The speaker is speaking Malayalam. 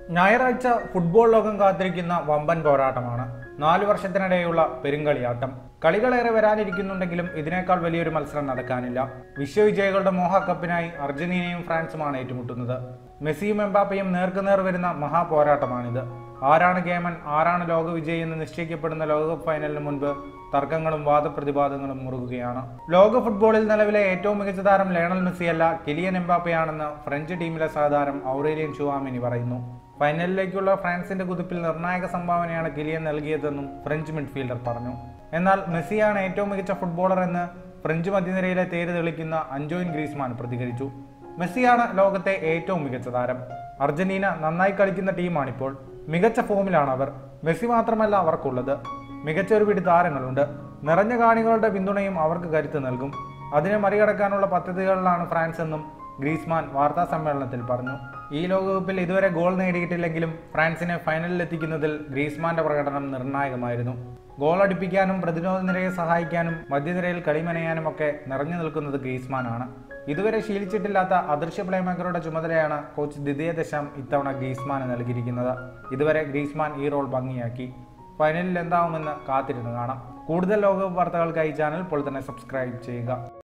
ഞായറാഴ്ച ഫുട്ബോൾ ലോകം കാത്തിരിക്കുന്ന വമ്പൻ പോരാട്ടമാണ് നാലു വർഷത്തിനിടെയുള്ള പെരുങ്കളിയാട്ടം കളികളേറെ വരാനിരിക്കുന്നുണ്ടെങ്കിലും ഇതിനേക്കാൾ വലിയൊരു മത്സരം നടക്കാനില്ല വിശ്വവിജയികളുടെ മോഹക്കപ്പിനായി അർജന്റീനയും ഫ്രാൻസുമാണ് ഏറ്റുമുട്ടുന്നത് മെസ്സിയും എംബാപ്പയും നേർക്കുനേർ വരുന്ന മഹാപോരാട്ടമാണിത് ആരാണ് ഗേമൻ ആരാണ് ലോക വിജയി എന്ന് നിശ്ചയിക്കപ്പെടുന്ന ലോകകപ്പ് ഫൈനലിന് മുൻപ് തർക്കങ്ങളും വാദപ്രതിവാദങ്ങളും മുറുകുകയാണ് ലോക ഫുട്ബോളിൽ നിലവിലെ ഏറ്റവും മികച്ച താരം ലയണൽ മെസ്സിയല്ല കിലിയൻ എംബാപ്പയാണെന്ന് ഫ്രഞ്ച് ടീമിലെ സഹതാരം ഔറേലിയൻ ചുവാമിനി പറയുന്നു ഫൈനലിലേക്കുള്ള ഫ്രാൻസിന്റെ കുതിപ്പിൽ നിർണായക സംഭാവനയാണ് കിലിയൻ നൽകിയതെന്നും ഫ്രഞ്ച് മിഡ്ഫീൽഡർ പറഞ്ഞു എന്നാൽ മെസ്സിയാണ് ഏറ്റവും മികച്ച ഫുട്ബോളർ എന്ന് ഫ്രഞ്ച് മധ്യനിരയിലെ തേര് തെളിക്കുന്ന അഞ്ചോയിൻ ഗ്രീസ്മാൻ പ്രതികരിച്ചു മെസ്സിയാണ് ലോകത്തെ ഏറ്റവും മികച്ച താരം അർജന്റീന നന്നായി കളിക്കുന്ന ടീമാണിപ്പോൾ മികച്ച ഫോമിലാണ് അവർ മെസ്സി മാത്രമല്ല അവർക്കുള്ളത് മികച്ച ഒരു പിടി താരങ്ങളുണ്ട് നിറഞ്ഞ കാണികളുടെ പിന്തുണയും അവർക്ക് കരുത്ത് നൽകും അതിനെ മറികടക്കാനുള്ള പദ്ധതികളിലാണ് ഫ്രാൻസ് എന്നും ഗ്രീസ്മാൻ വാർത്താ സമ്മേളനത്തിൽ പറഞ്ഞു ഈ ലോകകപ്പിൽ ഇതുവരെ ഗോൾ നേടിയിട്ടില്ലെങ്കിലും ഫ്രാൻസിനെ ഫൈനലിൽ എത്തിക്കുന്നതിൽ ഗ്രീസ്മാന്റെ പ്രകടനം നിർണായകമായിരുന്നു ഗോൾ അടിപ്പിക്കാനും പ്രതിരോധ നിരയെ സഹായിക്കാനും മധ്യനിരയിൽ കളിമനയാനും ഒക്കെ നിറഞ്ഞു നിൽക്കുന്നത് ഗ്രീസ്മാനാണ് ഇതുവരെ ശീലിച്ചിട്ടില്ലാത്ത അദൃശ്യ പ്ലേമേക്കറുടെ ചുമതലയാണ് കോച്ച് ദിദിയ ദശാം ഇത്തവണ ഗ്രീസ്മാന് നൽകിയിരിക്കുന്നത് ഇതുവരെ ഗ്രീസ്മാൻ ഈ റോൾ ഭംഗിയാക്കി ഫൈനലിൽ എന്താവുമെന്ന് കാത്തിരുന്ന് കാണാം കൂടുതൽ ലോകകപ്പ് വാർത്തകൾക്കായി ചാനൽ ഇപ്പോൾ തന്നെ സബ്സ്ക്രൈബ് ചെയ്യുക